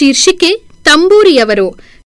ಶೀರ್ಷಿಕೆ ತಂಬೂರಿಯವರು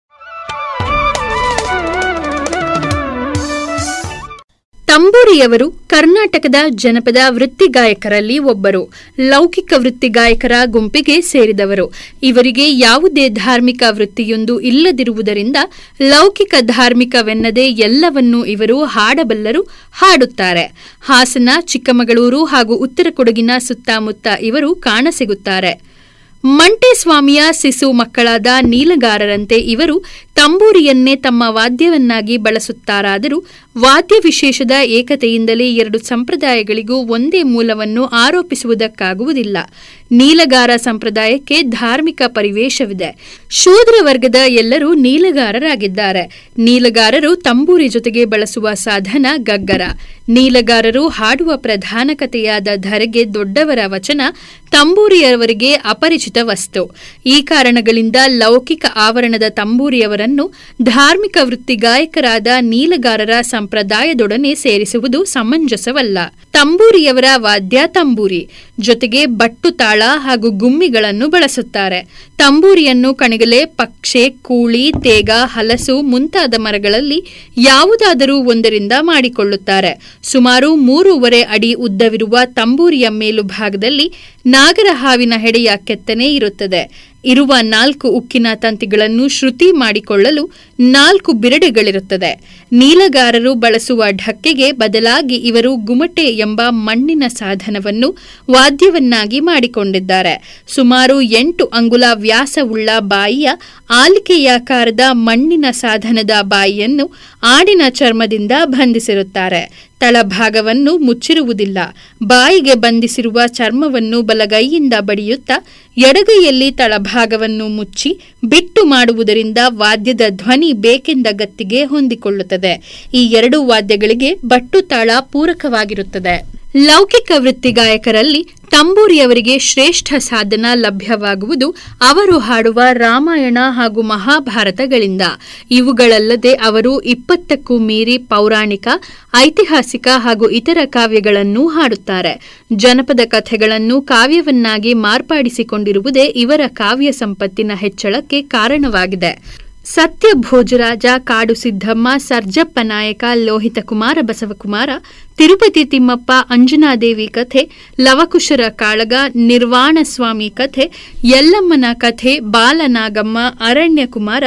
ತಂಬೂರಿಯವರು ಕರ್ನಾಟಕದ ಜನಪದ ವೃತ್ತಿಗಾಯಕರಲ್ಲಿ ಒಬ್ಬರು ಲೌಕಿಕ ವೃತ್ತಿಗಾಯಕರ ಗುಂಪಿಗೆ ಸೇರಿದವರು ಇವರಿಗೆ ಯಾವುದೇ ಧಾರ್ಮಿಕ ವೃತ್ತಿಯೊಂದು ಇಲ್ಲದಿರುವುದರಿಂದ ಲೌಕಿಕ ಧಾರ್ಮಿಕವೆನ್ನದೇ ಎಲ್ಲವನ್ನೂ ಇವರು ಹಾಡಬಲ್ಲರು ಹಾಡುತ್ತಾರೆ ಹಾಸನ ಚಿಕ್ಕಮಗಳೂರು ಹಾಗೂ ಉತ್ತರ ಕೊಡಗಿನ ಸುತ್ತಮುತ್ತ ಇವರು ಕಾಣಸಿಗುತ್ತಾರೆ ಮಂಟೇಸ್ವಾಮಿಯ ಸಿಸು ಮಕ್ಕಳಾದ ನೀಲಗಾರರಂತೆ ಇವರು ತಂಬೂರಿಯನ್ನೇ ತಮ್ಮ ವಾದ್ಯವನ್ನಾಗಿ ಬಳಸುತ್ತಾರಾದರೂ ವಾದ್ಯ ವಿಶೇಷದ ಏಕತೆಯಿಂದಲೇ ಎರಡು ಸಂಪ್ರದಾಯಗಳಿಗೂ ಒಂದೇ ಮೂಲವನ್ನು ಆರೋಪಿಸುವುದಕ್ಕಾಗುವುದಿಲ್ಲ ನೀಲಗಾರ ಸಂಪ್ರದಾಯಕ್ಕೆ ಧಾರ್ಮಿಕ ಪರಿವೇಶವಿದೆ ಶೂದ್ರ ವರ್ಗದ ಎಲ್ಲರೂ ನೀಲಗಾರರಾಗಿದ್ದಾರೆ ನೀಲಗಾರರು ತಂಬೂರಿ ಜೊತೆಗೆ ಬಳಸುವ ಸಾಧನ ಗಗ್ಗರ ನೀಲಗಾರರು ಹಾಡುವ ಪ್ರಧಾನ ಕಥೆಯಾದ ಧರೆಗೆ ದೊಡ್ಡವರ ವಚನ ತಂಬೂರಿಯವರಿಗೆ ಅಪರಿಚಿತ ವಸ್ತು ಈ ಕಾರಣಗಳಿಂದ ಲೌಕಿಕ ಆವರಣದ ತಂಬೂರಿಯವರನ್ನು ಧಾರ್ಮಿಕ ವೃತ್ತಿ ಗಾಯಕರಾದ ನೀಲಗಾರರ ಸಂಪ್ರದಾಯದೊಡನೆ ಸೇರಿಸುವುದು ಸಮಂಜಸವಲ್ಲ ತಂಬೂರಿಯವರ ವಾದ್ಯ ತಂಬೂರಿ ಜೊತೆಗೆ ಬಟ್ಟು ತಾಳ ಹಾಗೂ ಗುಮ್ಮಿಗಳನ್ನು ಬಳಸುತ್ತಾರೆ ತಂಬೂರಿಯನ್ನು ಕಣಗಲೆ ಪಕ್ಷೆ ಕೂಳಿ ತೇಗ ಹಲಸು ಮುಂತಾದ ಮರಗಳಲ್ಲಿ ಯಾವುದಾದರೂ ಒಂದರಿಂದ ಮಾಡಿಕೊಳ್ಳುತ್ತಾರೆ ಸುಮಾರು ಮೂರೂವರೆ ಅಡಿ ಉದ್ದವಿರುವ ತಂಬೂರಿಯ ಮೇಲುಭಾಗದಲ್ಲಿ ನಾಗರಹಾವಿನ ಹೆಡೆಯ ಕೆತ್ತನೆ ಇರುತ್ತದೆ ಇರುವ ನಾಲ್ಕು ಉಕ್ಕಿನ ತಂತಿಗಳನ್ನು ಶ್ರುತಿ ಮಾಡಿಕೊಳ್ಳಲು ನಾಲ್ಕು ಬಿರಡೆಗಳಿರುತ್ತದೆ ನೀಲಗಾರರು ಬಳಸುವ ಢಕ್ಕೆಗೆ ಬದಲಾಗಿ ಇವರು ಗುಮಟೆ ಎಂಬ ಮಣ್ಣಿನ ಸಾಧನವನ್ನು ವಾದ್ಯವನ್ನಾಗಿ ಮಾಡಿಕೊಂಡಿದ್ದಾರೆ ಸುಮಾರು ಎಂಟು ಅಂಗುಲ ವ್ಯಾಸವುಳ್ಳ ಬಾಯಿಯ ಆಲಿಕೆಯಾಕಾರದ ಮಣ್ಣಿನ ಸಾಧನದ ಬಾಯಿಯನ್ನು ಆಡಿನ ಚರ್ಮದಿಂದ ಬಂಧಿಸಿರುತ್ತಾರೆ ತಳಭಾಗವನ್ನು ಮುಚ್ಚಿರುವುದಿಲ್ಲ ಬಾಯಿಗೆ ಬಂಧಿಸಿರುವ ಚರ್ಮವನ್ನು ಬಲಗೈಯಿಂದ ಬಡಿಯುತ್ತಾ ಎಡಗೈಯಲ್ಲಿ ತಳಭಾಗವನ್ನು ಮುಚ್ಚಿ ಬಿಟ್ಟು ಮಾಡುವುದರಿಂದ ವಾದ್ಯದ ಧ್ವನಿ ಬೇಕೆಂದ ಗತ್ತಿಗೆ ಹೊಂದಿಕೊಳ್ಳುತ್ತದೆ ಈ ಎರಡು ವಾದ್ಯಗಳಿಗೆ ಬಟ್ಟು ತಾಳ ಪೂರಕವಾಗಿರುತ್ತದೆ ಲೌಕಿಕ ವೃತ್ತಿಗಾಯಕರಲ್ಲಿ ತಂಬೂರಿಯವರಿಗೆ ಶ್ರೇಷ್ಠ ಸಾಧನ ಲಭ್ಯವಾಗುವುದು ಅವರು ಹಾಡುವ ರಾಮಾಯಣ ಹಾಗೂ ಮಹಾಭಾರತಗಳಿಂದ ಇವುಗಳಲ್ಲದೆ ಅವರು ಇಪ್ಪತ್ತಕ್ಕೂ ಮೀರಿ ಪೌರಾಣಿಕ ಐತಿಹಾಸಿಕ ಹಾಗೂ ಇತರ ಕಾವ್ಯಗಳನ್ನೂ ಹಾಡುತ್ತಾರೆ ಜನಪದ ಕಥೆಗಳನ್ನು ಕಾವ್ಯವನ್ನಾಗಿ ಮಾರ್ಪಾಡಿಸಿಕೊಂಡಿರುವುದೇ ಇವರ ಕಾವ್ಯ ಸಂಪತ್ತಿನ ಹೆಚ್ಚಳಕ್ಕೆ ಕಾರಣವಾಗಿದೆ ಸತ್ಯ ಭೋಜರಾಜ ಕಾಡು ಸಿದ್ದಮ್ಮ ಸರ್ಜಪ್ಪ ನಾಯಕ ಲೋಹಿತ ಕುಮಾರ ಬಸವಕುಮಾರ ತಿರುಪತಿ ತಿಮ್ಮಪ್ಪ ಅಂಜನಾದೇವಿ ಕಥೆ ಲವಕುಶರ ಕಾಳಗ ನಿರ್ವಾಣಸ್ವಾಮಿ ಕಥೆ ಯಲ್ಲಮ್ಮನ ಕಥೆ ಬಾಲನಾಗಮ್ಮ ಅರಣ್ಯಕುಮಾರ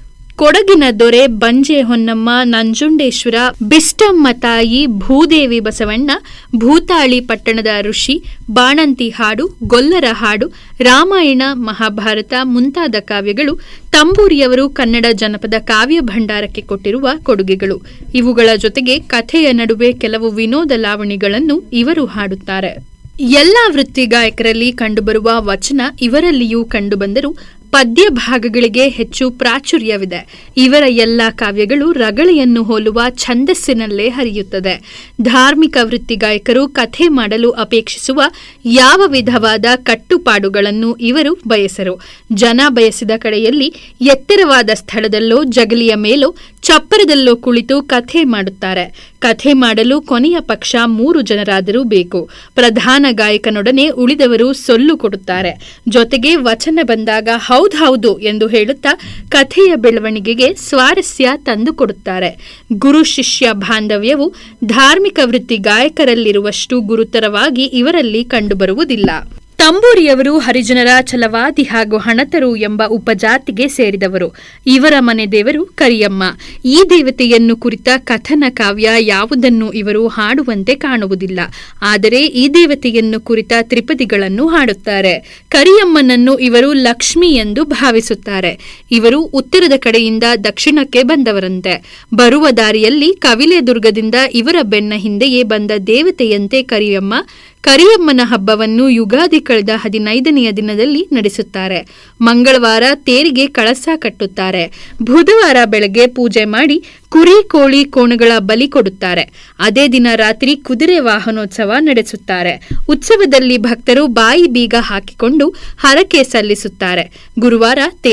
ಕೊಡಗಿನ ದೊರೆ ಬಂಜೆ ಹೊನ್ನಮ್ಮ ನಂಜುಂಡೇಶ್ವರ ಬಿಷ್ಟಮ್ಮ ತಾಯಿ ಭೂದೇವಿ ಬಸವಣ್ಣ ಭೂತಾಳಿ ಪಟ್ಟಣದ ಋಷಿ ಬಾಣಂತಿ ಹಾಡು ಗೊಲ್ಲರ ಹಾಡು ರಾಮಾಯಣ ಮಹಾಭಾರತ ಮುಂತಾದ ಕಾವ್ಯಗಳು ತಂಬೂರಿಯವರು ಕನ್ನಡ ಜನಪದ ಕಾವ್ಯ ಭಂಡಾರಕ್ಕೆ ಕೊಟ್ಟಿರುವ ಕೊಡುಗೆಗಳು ಇವುಗಳ ಜೊತೆಗೆ ಕಥೆಯ ನಡುವೆ ಕೆಲವು ವಿನೋದ ಲಾವಣಿಗಳನ್ನು ಇವರು ಹಾಡುತ್ತಾರೆ ಎಲ್ಲಾ ವೃತ್ತಿ ಗಾಯಕರಲ್ಲಿ ಕಂಡುಬರುವ ವಚನ ಇವರಲ್ಲಿಯೂ ಕಂಡುಬಂದರೂ ಪದ್ಯ ಭಾಗಗಳಿಗೆ ಹೆಚ್ಚು ಪ್ರಾಚುರ್ಯವಿದೆ ಇವರ ಎಲ್ಲ ಕಾವ್ಯಗಳು ರಗಳೆಯನ್ನು ಹೋಲುವ ಛಂದಸ್ಸಿನಲ್ಲೇ ಹರಿಯುತ್ತದೆ ಧಾರ್ಮಿಕ ವೃತ್ತಿಗಾಯಕರು ಕಥೆ ಮಾಡಲು ಅಪೇಕ್ಷಿಸುವ ಯಾವ ವಿಧವಾದ ಕಟ್ಟುಪಾಡುಗಳನ್ನು ಇವರು ಬಯಸರು ಜನ ಬಯಸಿದ ಕಡೆಯಲ್ಲಿ ಎತ್ತರವಾದ ಸ್ಥಳದಲ್ಲೋ ಜಗಲಿಯ ಮೇಲೋ ಚಪ್ಪರದಲ್ಲೋ ಕುಳಿತು ಕಥೆ ಮಾಡುತ್ತಾರೆ ಕಥೆ ಮಾಡಲು ಕೊನೆಯ ಪಕ್ಷ ಮೂರು ಜನರಾದರೂ ಬೇಕು ಪ್ರಧಾನ ಗಾಯಕನೊಡನೆ ಉಳಿದವರು ಸೊಲ್ಲು ಕೊಡುತ್ತಾರೆ ಜೊತೆಗೆ ವಚನ ಬಂದಾಗ ಹೌದೌದು ಎಂದು ಹೇಳುತ್ತಾ ಕಥೆಯ ಬೆಳವಣಿಗೆಗೆ ಸ್ವಾರಸ್ಯ ತಂದುಕೊಡುತ್ತಾರೆ ಗುರು ಶಿಷ್ಯ ಬಾಂಧವ್ಯವು ಧಾರ್ಮಿಕ ವೃತ್ತಿ ಗಾಯಕರಲ್ಲಿರುವಷ್ಟು ಗುರುತರವಾಗಿ ಇವರಲ್ಲಿ ಕಂಡುಬರುವುದಿಲ್ಲ ತಂಬೂರಿಯವರು ಹರಿಜನರ ಛಲವಾದಿ ಹಾಗೂ ಹಣತರು ಎಂಬ ಉಪಜಾತಿಗೆ ಸೇರಿದವರು ಇವರ ಮನೆ ದೇವರು ಕರಿಯಮ್ಮ ಈ ದೇವತೆಯನ್ನು ಕುರಿತ ಕಥನ ಕಾವ್ಯ ಯಾವುದನ್ನು ಇವರು ಹಾಡುವಂತೆ ಕಾಣುವುದಿಲ್ಲ ಆದರೆ ಈ ದೇವತೆಯನ್ನು ಕುರಿತ ತ್ರಿಪದಿಗಳನ್ನು ಹಾಡುತ್ತಾರೆ ಕರಿಯಮ್ಮನನ್ನು ಇವರು ಲಕ್ಷ್ಮಿ ಎಂದು ಭಾವಿಸುತ್ತಾರೆ ಇವರು ಉತ್ತರದ ಕಡೆಯಿಂದ ದಕ್ಷಿಣಕ್ಕೆ ಬಂದವರಂತೆ ಬರುವ ದಾರಿಯಲ್ಲಿ ಕವಿಲೆ ದುರ್ಗದಿಂದ ಇವರ ಬೆನ್ನ ಹಿಂದೆಯೇ ಬಂದ ದೇವತೆಯಂತೆ ಕರಿಯಮ್ಮ ಕರಿಯಮ್ಮನ ಹಬ್ಬವನ್ನು ಯುಗಾದಿ ಕಳೆದ ಹದಿನೈದನೆಯ ದಿನದಲ್ಲಿ ನಡೆಸುತ್ತಾರೆ ಮಂಗಳವಾರ ತೇರಿಗೆ ಕಳಸ ಕಟ್ಟುತ್ತಾರೆ ಬುಧವಾರ ಬೆಳಗ್ಗೆ ಪೂಜೆ ಮಾಡಿ ಕುರಿ ಕೋಳಿ ಕೋಣಗಳ ಬಲಿ ಕೊಡುತ್ತಾರೆ ಅದೇ ದಿನ ರಾತ್ರಿ ಕುದುರೆ ವಾಹನೋತ್ಸವ ನಡೆಸುತ್ತಾರೆ ಉತ್ಸವದಲ್ಲಿ ಭಕ್ತರು ಬಾಯಿ ಬೀಗ ಹಾಕಿಕೊಂಡು ಹರಕೆ ಸಲ್ಲಿಸುತ್ತಾರೆ ಗುರುವಾರ ತೇರು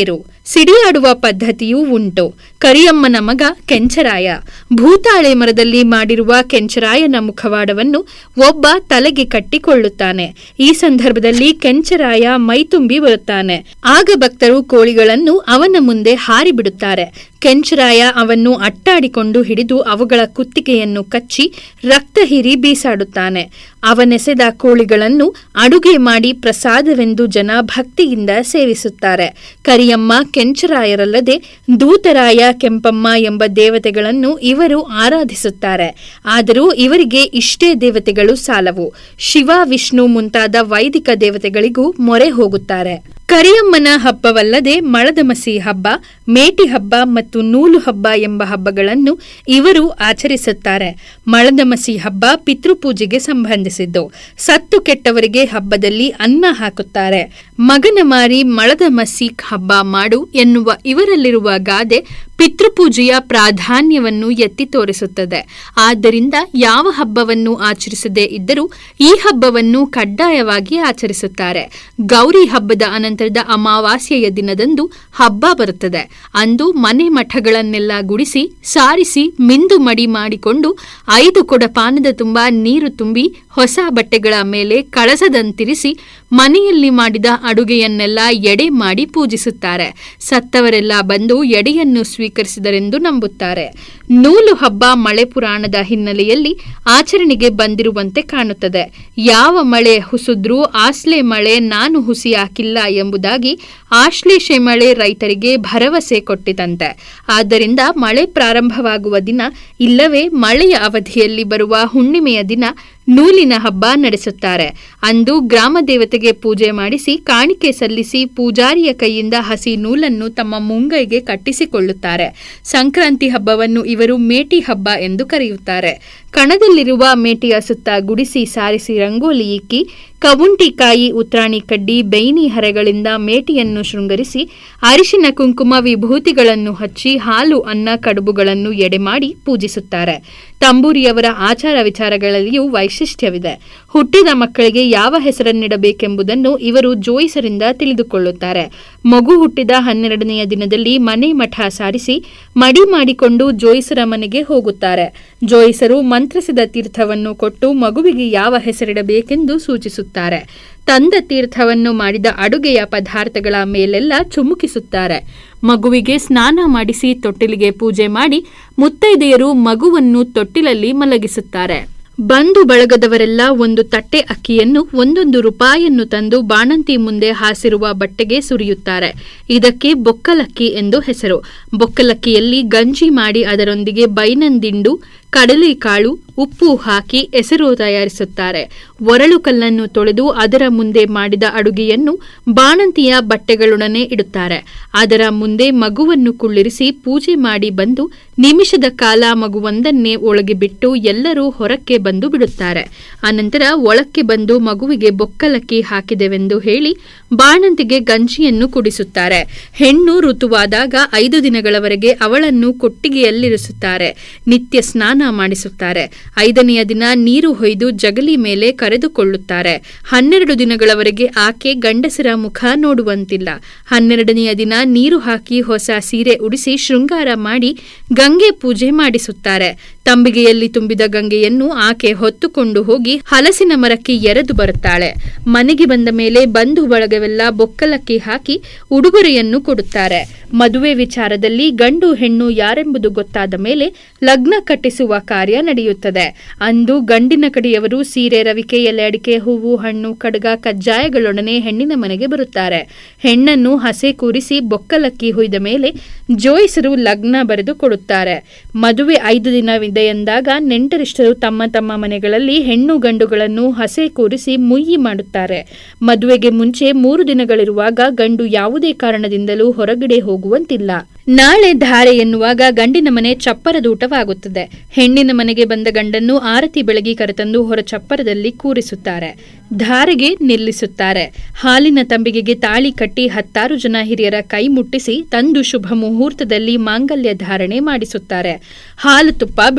ಸಿಡಿಯಾಡುವ ಪದ್ಧತಿಯೂ ಉಂಟು ಕರಿಯಮ್ಮನ ಮಗ ಕೆಂಚರಾಯ ಭೂತಾಳೆ ಮರದಲ್ಲಿ ಮಾಡಿರುವ ಕೆಂಚರಾಯನ ಮುಖವಾಡವನ್ನು ಒಬ್ಬ ತಲೆಗೆ ಕಟ್ಟಿಕೊಳ್ಳುತ್ತಾನೆ ಈ ಸಂದರ್ಭದಲ್ಲಿ ಕೆಂಚರಾಯ ಮೈತುಂಬಿ ಬರುತ್ತಾನೆ ಆಗ ಭಕ್ತರು ಕೋಳಿಗಳನ್ನು ಅವನ ಮುಂದೆ ಹಾರಿಬಿಡುತ್ತಾರೆ ಕೆಂಚರಾಯ ಅವನ್ನು ಅಟ್ಟಾಡಿಕೊಂಡು ಹಿಡಿದು ಅವುಗಳ ಕುತ್ತಿಗೆಯನ್ನು ಕಚ್ಚಿ ರಕ್ತ ಹೀರಿ ಬೀಸಾಡುತ್ತಾನೆ ಅವನೆಸೆದ ಕೋಳಿಗಳನ್ನು ಅಡುಗೆ ಮಾಡಿ ಪ್ರಸಾದವೆಂದು ಜನ ಭಕ್ತಿಯಿಂದ ಸೇವಿಸುತ್ತಾರೆ ಕರಿಯಮ್ಮ ಕೆಂಚರಾಯರಲ್ಲದೆ ದೂತರಾಯ ಕೆಂಪಮ್ಮ ಎಂಬ ದೇವತೆಗಳನ್ನು ಇವರು ಆರಾಧಿಸುತ್ತಾರೆ ಆದರೂ ಇವರಿಗೆ ಇಷ್ಟೇ ದೇವತೆಗಳು ಸಾಲವು ಶಿವ ವಿಷ್ಣು ಮುಂತಾದ ವೈದಿಕ ದೇವತೆಗಳಿಗೂ ಮೊರೆ ಹೋಗುತ್ತಾರೆ ಕರಿಯಮ್ಮನ ಹಬ್ಬವಲ್ಲದೆ ಮಳದಮಸಿ ಹಬ್ಬ ಮೇಟಿ ಹಬ್ಬ ಮತ್ತು ನೂಲು ಹಬ್ಬ ಎಂಬ ಹಬ್ಬಗಳನ್ನು ಇವರು ಆಚರಿಸುತ್ತಾರೆ ಮಳದಮಸಿ ಹಬ್ಬ ಪಿತೃಪೂಜೆಗೆ ಸಂಬಂಧಿಸಿದ್ದು ಸತ್ತು ಕೆಟ್ಟವರಿಗೆ ಹಬ್ಬದಲ್ಲಿ ಅನ್ನ ಹಾಕುತ್ತಾರೆ ಮಗನ ಮಾರಿ ಮಳದಮಸಿ ಹಬ್ಬ ಮಾಡು ಎನ್ನುವ ಇವರಲ್ಲಿರುವ ಗಾದೆ ಪಿತೃಪೂಜೆಯ ಪ್ರಾಧಾನ್ಯವನ್ನು ಎತ್ತಿ ತೋರಿಸುತ್ತದೆ ಆದ್ದರಿಂದ ಯಾವ ಹಬ್ಬವನ್ನು ಆಚರಿಸದೇ ಇದ್ದರೂ ಈ ಹಬ್ಬವನ್ನು ಕಡ್ಡಾಯವಾಗಿ ಆಚರಿಸುತ್ತಾರೆ ಗೌರಿ ಹಬ್ಬದ ಅನಂತರದ ಅಮಾವಾಸ್ಯೆಯ ದಿನದಂದು ಹಬ್ಬ ಬರುತ್ತದೆ ಅಂದು ಮನೆ ಮಠಗಳನ್ನೆಲ್ಲ ಗುಡಿಸಿ ಸಾರಿಸಿ ಮಿಂದು ಮಡಿ ಮಾಡಿಕೊಂಡು ಐದು ಕೊಡ ಪಾನದ ತುಂಬ ನೀರು ತುಂಬಿ ಹೊಸ ಬಟ್ಟೆಗಳ ಮೇಲೆ ಕಳಸದಂತಿರಿಸಿ ಮನೆಯಲ್ಲಿ ಮಾಡಿದ ಅಡುಗೆಯನ್ನೆಲ್ಲ ಎಡೆ ಮಾಡಿ ಪೂಜಿಸುತ್ತಾರೆ ಸತ್ತವರೆಲ್ಲ ಬಂದು ಎಡೆಯನ್ನು ಸ್ವೀಕರಿಸಿದರೆಂದು ನಂಬುತ್ತಾರೆ ನೂಲು ಹಬ್ಬ ಮಳೆ ಪುರಾಣದ ಹಿನ್ನೆಲೆಯಲ್ಲಿ ಆಚರಣೆಗೆ ಬಂದಿರುವಂತೆ ಕಾಣುತ್ತದೆ ಯಾವ ಮಳೆ ಹುಸುದ್ರೂ ಆಸ್ಲೆ ಮಳೆ ನಾನು ಹುಸಿ ಹಾಕಿಲ್ಲ ಎಂಬುದಾಗಿ ಆಶ್ಲೇಷೆ ಮಳೆ ರೈತರಿಗೆ ಭರವಸೆ ಕೊಟ್ಟಿತಂತೆ ಆದ್ದರಿಂದ ಮಳೆ ಪ್ರಾರಂಭವಾಗುವ ದಿನ ಇಲ್ಲವೇ ಮಳೆಯ ಅವಧಿಯಲ್ಲಿ ಬರುವ ಹುಣ್ಣಿಮೆಯ ದಿನ ನೂಲಿನ ಹಬ್ಬ ನಡೆಸುತ್ತಾರೆ ಅಂದು ಗ್ರಾಮ ದೇವತೆಗೆ ಪೂಜೆ ಮಾಡಿಸಿ ಕಾಣಿಕೆ ಸಲ್ಲಿಸಿ ಪೂಜಾರಿಯ ಕೈಯಿಂದ ಹಸಿ ನೂಲನ್ನು ತಮ್ಮ ಮುಂಗೈಗೆ ಕಟ್ಟಿಸಿಕೊಳ್ಳುತ್ತಾರೆ ಸಂಕ್ರಾಂತಿ ಹಬ್ಬವನ್ನು ಇವರು ಮೇಟಿ ಹಬ್ಬ ಎಂದು ಕರೆಯುತ್ತಾರೆ ಕಣದಲ್ಲಿರುವ ಮೇಟಿಯ ಸುತ್ತ ಗುಡಿಸಿ ಸಾರಿಸಿ ರಂಗೋಲಿ ಇಕ್ಕಿ ಕವುಂಟಿಕಾಯಿ ಉತ್ರಾಣಿ ಕಡ್ಡಿ ಬೈನಿ ಹರೆಗಳಿಂದ ಮೇಟಿಯನ್ನು ಶೃಂಗರಿಸಿ ಅರಿಶಿನ ಕುಂಕುಮ ವಿಭೂತಿಗಳನ್ನು ಹಚ್ಚಿ ಹಾಲು ಅನ್ನ ಕಡುಬುಗಳನ್ನು ಎಡೆ ಮಾಡಿ ಪೂಜಿಸುತ್ತಾರೆ ತಂಬೂರಿಯವರ ಆಚಾರ ವಿಚಾರಗಳಲ್ಲಿಯೂ ವೈಶಿಷ್ಟ್ಯವಿದೆ ಹುಟ್ಟಿದ ಮಕ್ಕಳಿಗೆ ಯಾವ ಹೆಸರನ್ನಿಡಬೇಕೆಂಬುದನ್ನು ಇವರು ಜೋಯಿಸರಿಂದ ತಿಳಿದುಕೊಳ್ಳುತ್ತಾರೆ ಮಗು ಹುಟ್ಟಿದ ಹನ್ನೆರಡನೆಯ ದಿನದಲ್ಲಿ ಮನೆ ಮಠ ಸಾರಿಸಿ ಮಡಿ ಮಾಡಿಕೊಂಡು ಜೋಯಿಸರ ಮನೆಗೆ ಹೋಗುತ್ತಾರೆ ಜೋಯಿಸರು ಮಂತ್ರಿಸಿದ ತೀರ್ಥವನ್ನು ಕೊಟ್ಟು ಮಗುವಿಗೆ ಯಾವ ಹೆಸರಿಡಬೇಕೆಂದು ಸೂಚಿಸುತ್ತಾರೆ ತಂದ ತೀರ್ಥವನ್ನು ಮಾಡಿದ ಅಡುಗೆಯ ಪದಾರ್ಥಗಳ ಮೇಲೆಲ್ಲ ಚುಮುಕಿಸುತ್ತಾರೆ ಮಗುವಿಗೆ ಸ್ನಾನ ಮಾಡಿಸಿ ತೊಟ್ಟಿಲಿಗೆ ಪೂಜೆ ಮಾಡಿ ಮುತ್ತೈದೆಯರು ಮಗುವನ್ನು ತೊಟ್ಟಿಲಲ್ಲಿ ಮಲಗಿಸುತ್ತಾರೆ ಬಂಧು ಬಳಗದವರೆಲ್ಲ ಒಂದು ತಟ್ಟೆ ಅಕ್ಕಿಯನ್ನು ಒಂದೊಂದು ರೂಪಾಯಿಯನ್ನು ತಂದು ಬಾಣಂತಿ ಮುಂದೆ ಹಾಸಿರುವ ಬಟ್ಟೆಗೆ ಸುರಿಯುತ್ತಾರೆ ಇದಕ್ಕೆ ಬೊಕ್ಕಲಕ್ಕಿ ಎಂದು ಹೆಸರು ಬೊಕ್ಕಲಕ್ಕಿಯಲ್ಲಿ ಗಂಜಿ ಮಾಡಿ ಅದರೊಂದಿಗೆ ಬೈನಂದಿಂಡು ಕಡಲೆಕಾಳು ಉಪ್ಪು ಹಾಕಿ ಎಸರು ತಯಾರಿಸುತ್ತಾರೆ ಒರಳು ಕಲ್ಲನ್ನು ತೊಳೆದು ಅದರ ಮುಂದೆ ಮಾಡಿದ ಅಡುಗೆಯನ್ನು ಬಾಣಂತಿಯ ಬಟ್ಟೆಗಳೊಡನೆ ಇಡುತ್ತಾರೆ ಅದರ ಮುಂದೆ ಮಗುವನ್ನು ಕುಳ್ಳಿರಿಸಿ ಪೂಜೆ ಮಾಡಿ ಬಂದು ನಿಮಿಷದ ಕಾಲ ಮಗುವೊಂದನ್ನೇ ಒಳಗೆ ಬಿಟ್ಟು ಎಲ್ಲರೂ ಹೊರಕ್ಕೆ ಬಂದು ಬಿಡುತ್ತಾರೆ ಅನಂತರ ಒಳಕ್ಕೆ ಬಂದು ಮಗುವಿಗೆ ಬೊಕ್ಕಲಕ್ಕಿ ಹಾಕಿದೆವೆಂದು ಹೇಳಿ ಬಾಣಂತಿಗೆ ಗಂಜಿಯನ್ನು ಕುಡಿಸುತ್ತಾರೆ ಹೆಣ್ಣು ಋತುವಾದಾಗ ಐದು ದಿನಗಳವರೆಗೆ ಅವಳನ್ನು ಕೊಟ್ಟಿಗೆಯಲ್ಲಿರಿಸುತ್ತಾರೆ ನಿತ್ಯ ಸ್ನಾನ ಮಾಡಿಸುತ್ತಾರೆ ಐದನೆಯ ದಿನ ನೀರು ಹೊಯ್ದು ಜಗಲಿ ಮೇಲೆ ಕರೆದುಕೊಳ್ಳುತ್ತಾರೆ ಹನ್ನೆರಡು ದಿನಗಳವರೆಗೆ ಆಕೆ ಗಂಡಸರ ಮುಖ ನೋಡುವಂತಿಲ್ಲ ಹನ್ನೆರಡನೆಯ ದಿನ ನೀರು ಹಾಕಿ ಹೊಸ ಸೀರೆ ಉಡಿಸಿ ಶೃಂಗಾರ ಮಾಡಿ ಗಂಗೆ ಪೂಜೆ ಮಾಡಿಸುತ್ತಾರೆ ತಂಬಿಗೆಯಲ್ಲಿ ತುಂಬಿದ ಗಂಗೆಯನ್ನು ಆಕೆ ಹೊತ್ತುಕೊಂಡು ಹೋಗಿ ಹಲಸಿನ ಮರಕ್ಕೆ ಎರೆದು ಬರುತ್ತಾಳೆ ಮನೆಗೆ ಬಂದ ಮೇಲೆ ಬಂಧು ಬಳಗವೆಲ್ಲ ಬೊಕ್ಕಲಕ್ಕಿ ಹಾಕಿ ಉಡುಗೊರೆಯನ್ನು ಕೊಡುತ್ತಾರೆ ಮದುವೆ ವಿಚಾರದಲ್ಲಿ ಗಂಡು ಹೆಣ್ಣು ಯಾರೆಂಬುದು ಗೊತ್ತಾದ ಮೇಲೆ ಲಗ್ನ ಕಟ್ಟಿಸುವ ಕಾರ್ಯ ನಡೆಯುತ್ತದೆ ಅಂದು ಗಂಡಿನ ಕಡೆಯವರು ಸೀರೆ ರವಿಕೆ ಎಲೆ ಅಡಿಕೆ ಹೂವು ಹಣ್ಣು ಕಡಗ ಕಜ್ಜಾಯಗಳೊಡನೆ ಹೆಣ್ಣಿನ ಮನೆಗೆ ಬರುತ್ತಾರೆ ಹೆಣ್ಣನ್ನು ಹಸೆ ಕೂರಿಸಿ ಬೊಕ್ಕಲಕ್ಕಿ ಹುಯ್ದ ಮೇಲೆ ಜೋಯಿಸರು ಲಗ್ನ ಬರೆದು ಕೊಡುತ್ತಾರೆ ಮದುವೆ ಐದು ದಿನವಿದೆ ಎಂದಾಗ ನೆಂಟರಿಷ್ಟರು ತಮ್ಮ ತಮ್ಮ ಮನೆಗಳಲ್ಲಿ ಹೆಣ್ಣು ಗಂಡುಗಳನ್ನು ಹಸೆ ಕೂರಿಸಿ ಮುಯ್ಯಿ ಮಾಡುತ್ತಾರೆ ಮದುವೆಗೆ ಮುಂಚೆ ಮೂರು ದಿನಗಳಿರುವಾಗ ಗಂಡು ಯಾವುದೇ ಕಾರಣದಿಂದಲೂ ಹೊರಗಡೆ ಹೋಗುವಂತಿಲ್ಲ ನಾಳೆ ಧಾರೆ ಎನ್ನುವಾಗ ಗಂಡಿನ ಮನೆ ಚಪ್ಪರದೂಟವಾಗುತ್ತದೆ ಹೆಣ್ಣಿನ ಮನೆಗೆ ಬಂದ ಗಂಡನ್ನು ಆರತಿ ಬೆಳಗಿ ಕರೆತಂದು ಹೊರ ಚಪ್ಪರದಲ್ಲಿ ಕೂರಿಸುತ್ತಾರೆ ಧಾರೆಗೆ ನಿಲ್ಲಿಸುತ್ತಾರೆ ಹಾಲಿನ ತಂಬಿಗೆಗೆ ತಾಳಿ ಕಟ್ಟಿ ಹತ್ತಾರು ಜನ ಹಿರಿಯರ ಕೈ ಮುಟ್ಟಿಸಿ ತಂದು ಶುಭ ಮುಹೂರ್ತದಲ್ಲಿ ಮಾಂಗಲ್ಯ ಧಾರಣೆ ಮಾಡಿಸುತ್ತಾರೆ ಹಾಲು ತುಪ್ಪ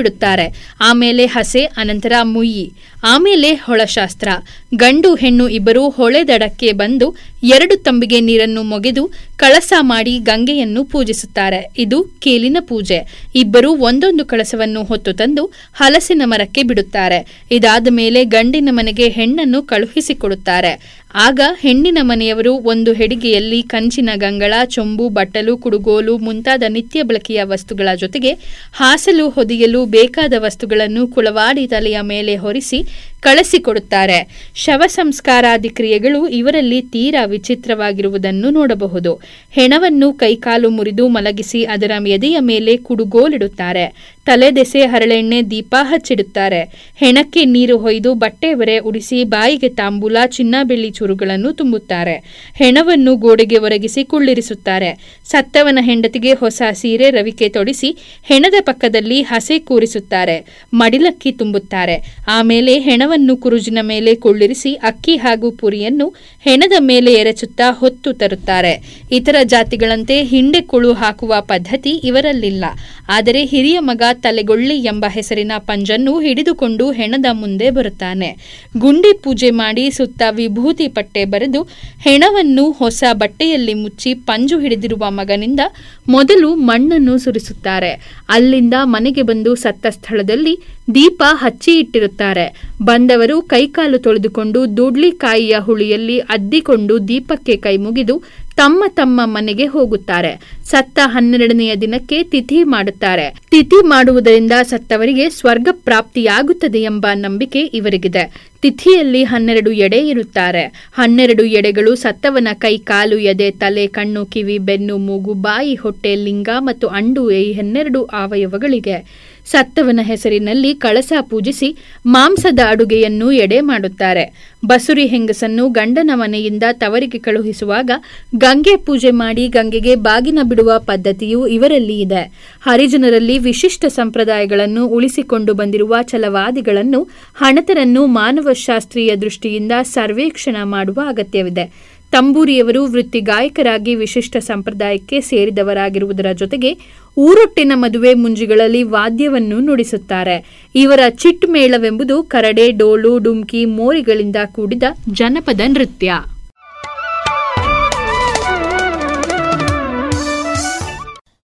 ಬಿಡುತ್ತಾರೆ ಆಮೇಲೆ ಹಸೆ ಅನಂತರ ಮುಯ್ಯಿ ಆಮೇಲೆ ಹೊಳಶಾಸ್ತ್ರ ಗಂಡು ಹೆಣ್ಣು ಇಬ್ಬರು ಹೊಳೆ ದಡಕ್ಕೆ ಬಂದು ಎರಡು ತಂಬಿಗೆ ನೀರನ್ನು ಮೊಗೆದು ಕಳಸ ಮಾಡಿ ಗಂಗೆಯನ್ನು ಪೂಜಿಸುತ್ತಾರೆ ಇದು ಕೇಲಿನ ಪೂಜೆ ಇಬ್ಬರು ಒಂದೊಂದು ಕಳಸವನ್ನು ಹೊತ್ತು ತಂದು ಹಲಸಿನ ಮರಕ್ಕೆ ಬಿಡುತ್ತಾರೆ ಇದಾದ ಮೇಲೆ ಗಂಡಿನ ಮನೆಗೆ ಹೆಣ್ಣನ್ನು ಕಳುಹಿಸಿಕೊಡುತ್ತಾರೆ ಆಗ ಹೆಣ್ಣಿನ ಮನೆಯವರು ಒಂದು ಹೆಡಿಗೆಯಲ್ಲಿ ಕಂಚಿನ ಗಂಗಳ ಚೊಂಬು ಬಟ್ಟಲು ಕುಡುಗೋಲು ಮುಂತಾದ ನಿತ್ಯ ಬಳಕೆಯ ವಸ್ತುಗಳ ಜೊತೆಗೆ ಹಾಸಲು ಹೊದಿಯಲು ಬೇಕಾದ ವಸ್ತುಗಳನ್ನು ಕುಳವಾಡಿ ತಲೆಯ ಮೇಲೆ ಹೊರಿಸಿ ಕಳಿಸಿಕೊಡುತ್ತಾರೆ ಶವ ಸಂಸ್ಕಾರಾದಿ ಕ್ರಿಯೆಗಳು ಇವರಲ್ಲಿ ತೀರಾ ವಿಚಿತ್ರವಾಗಿರುವುದನ್ನು ನೋಡಬಹುದು ಹೆಣವನ್ನು ಕೈಕಾಲು ಮುರಿದು ಮಲಗಿಸಿ ಅದರ ಎದೆಯ ಮೇಲೆ ಕುಡುಗೋಲಿಡುತ್ತಾರೆ ತಲೆದೆಸೆ ಹರಳೆಣ್ಣೆ ದೀಪ ಹಚ್ಚಿಡುತ್ತಾರೆ ಹೆಣಕ್ಕೆ ನೀರು ಹೊಯ್ದು ಬಟ್ಟೆ ಒರೆ ಉಡಿಸಿ ಬಾಯಿಗೆ ತಾಂಬೂಲ ಚಿನ್ನ ಬೆಳ್ಳಿ ಚೂರುಗಳನ್ನು ತುಂಬುತ್ತಾರೆ ಹೆಣವನ್ನು ಗೋಡೆಗೆ ಒರಗಿಸಿ ಕುಳ್ಳಿರಿಸುತ್ತಾರೆ ಸತ್ತವನ ಹೆಂಡತಿಗೆ ಹೊಸ ಸೀರೆ ರವಿಕೆ ತೊಡಿಸಿ ಹೆಣದ ಪಕ್ಕದಲ್ಲಿ ಹಸೆ ಕೂರಿಸುತ್ತಾರೆ ಮಡಿಲಕ್ಕಿ ತುಂಬುತ್ತಾರೆ ಆಮೇಲೆ ಹೆಣವನ್ನು ಕುರುಜಿನ ಮೇಲೆ ಕುಳ್ಳಿರಿಸಿ ಅಕ್ಕಿ ಹಾಗೂ ಪುರಿಯನ್ನು ಹೆಣದ ಮೇಲೆ ಎರಚುತ್ತಾ ಹೊತ್ತು ತರುತ್ತಾರೆ ಇತರ ಜಾತಿಗಳಂತೆ ಹಿಂಡೆ ಕುಳು ಹಾಕುವ ಪದ್ಧತಿ ಇವರಲ್ಲಿಲ್ಲ ಆದರೆ ಹಿರಿಯ ಮಗ ತಲೆಗೊಳ್ಳಿ ಎಂಬ ಹೆಸರಿನ ಪಂಜನ್ನು ಹಿಡಿದುಕೊಂಡು ಹೆಣದ ಮುಂದೆ ಬರುತ್ತಾನೆ ಗುಂಡಿ ಪೂಜೆ ಮಾಡಿ ಸುತ್ತ ವಿಭೂತಿ ಪಟ್ಟೆ ಬರೆದು ಹೆಣವನ್ನು ಹೊಸ ಬಟ್ಟೆಯಲ್ಲಿ ಮುಚ್ಚಿ ಪಂಜು ಹಿಡಿದಿರುವ ಮಗನಿಂದ ಮೊದಲು ಮಣ್ಣನ್ನು ಸುರಿಸುತ್ತಾರೆ ಅಲ್ಲಿಂದ ಮನೆಗೆ ಬಂದು ಸತ್ತ ಸ್ಥಳದಲ್ಲಿ ದೀಪ ಹಚ್ಚಿ ಇಟ್ಟಿರುತ್ತಾರೆ ಬಂದವರು ಕೈಕಾಲು ತೊಳೆದುಕೊಂಡು ದೂಡ್ಲಿಕಾಯಿಯ ಹುಳಿಯಲ್ಲಿ ಅದ್ದಿಕೊಂಡು ದೀಪಕ್ಕೆ ಕೈ ಮುಗಿದು ತಮ್ಮ ತಮ್ಮ ಮನೆಗೆ ಹೋಗುತ್ತಾರೆ ಸತ್ತ ಹನ್ನೆರಡನೆಯ ದಿನಕ್ಕೆ ತಿಥಿ ಮಾಡುತ್ತಾರೆ ತಿಥಿ ಮಾಡುವುದರಿಂದ ಸತ್ತವರಿಗೆ ಸ್ವರ್ಗ ಪ್ರಾಪ್ತಿಯಾಗುತ್ತದೆ ಎಂಬ ನಂಬಿಕೆ ಇವರಿಗಿದೆ ತಿಥಿಯಲ್ಲಿ ಹನ್ನೆರಡು ಎಡೆ ಇರುತ್ತಾರೆ ಹನ್ನೆರಡು ಎಡೆಗಳು ಸತ್ತವನ ಕೈ ಕಾಲು ಎದೆ ತಲೆ ಕಣ್ಣು ಕಿವಿ ಬೆನ್ನು ಮೂಗು ಬಾಯಿ ಹೊಟ್ಟೆ ಲಿಂಗ ಮತ್ತು ಅಂಡು ಈ ಹನ್ನೆರಡು ಅವಯವಗಳಿಗೆ ಸತ್ತವನ ಹೆಸರಿನಲ್ಲಿ ಕಳಸ ಪೂಜಿಸಿ ಮಾಂಸದ ಅಡುಗೆಯನ್ನು ಎಡೆ ಮಾಡುತ್ತಾರೆ ಬಸುರಿ ಹೆಂಗಸನ್ನು ಗಂಡನ ಮನೆಯಿಂದ ತವರಿಗೆ ಕಳುಹಿಸುವಾಗ ಗಂಗೆ ಪೂಜೆ ಮಾಡಿ ಗಂಗೆಗೆ ಬಾಗಿನ ಬಿಡುವ ಪದ್ಧತಿಯು ಇವರಲ್ಲಿ ಇದೆ ಹರಿಜನರಲ್ಲಿ ವಿಶಿಷ್ಟ ಸಂಪ್ರದಾಯಗಳನ್ನು ಉಳಿಸಿಕೊಂಡು ಬಂದಿರುವ ಛಲವಾದಿಗಳನ್ನು ಹಣತರನ್ನು ಮಾನವಶಾಸ್ತ್ರೀಯ ದೃಷ್ಟಿಯಿಂದ ಸರ್ವೇಕ್ಷಣ ಮಾಡುವ ಅಗತ್ಯವಿದೆ ತಂಬೂರಿಯವರು ವೃತ್ತಿ ಗಾಯಕರಾಗಿ ವಿಶಿಷ್ಟ ಸಂಪ್ರದಾಯಕ್ಕೆ ಸೇರಿದವರಾಗಿರುವುದರ ಜೊತೆಗೆ ಊರೊಟ್ಟಿನ ಮದುವೆ ಮುಂಜಿಗಳಲ್ಲಿ ವಾದ್ಯವನ್ನು ನುಡಿಸುತ್ತಾರೆ ಇವರ ಚಿಟ್ ಮೇಳವೆಂಬುದು ಕರಡೆ ಡೋಲು ಡುಮ್ಕಿ ಮೋರಿಗಳಿಂದ ಕೂಡಿದ ಜನಪದ ನೃತ್ಯ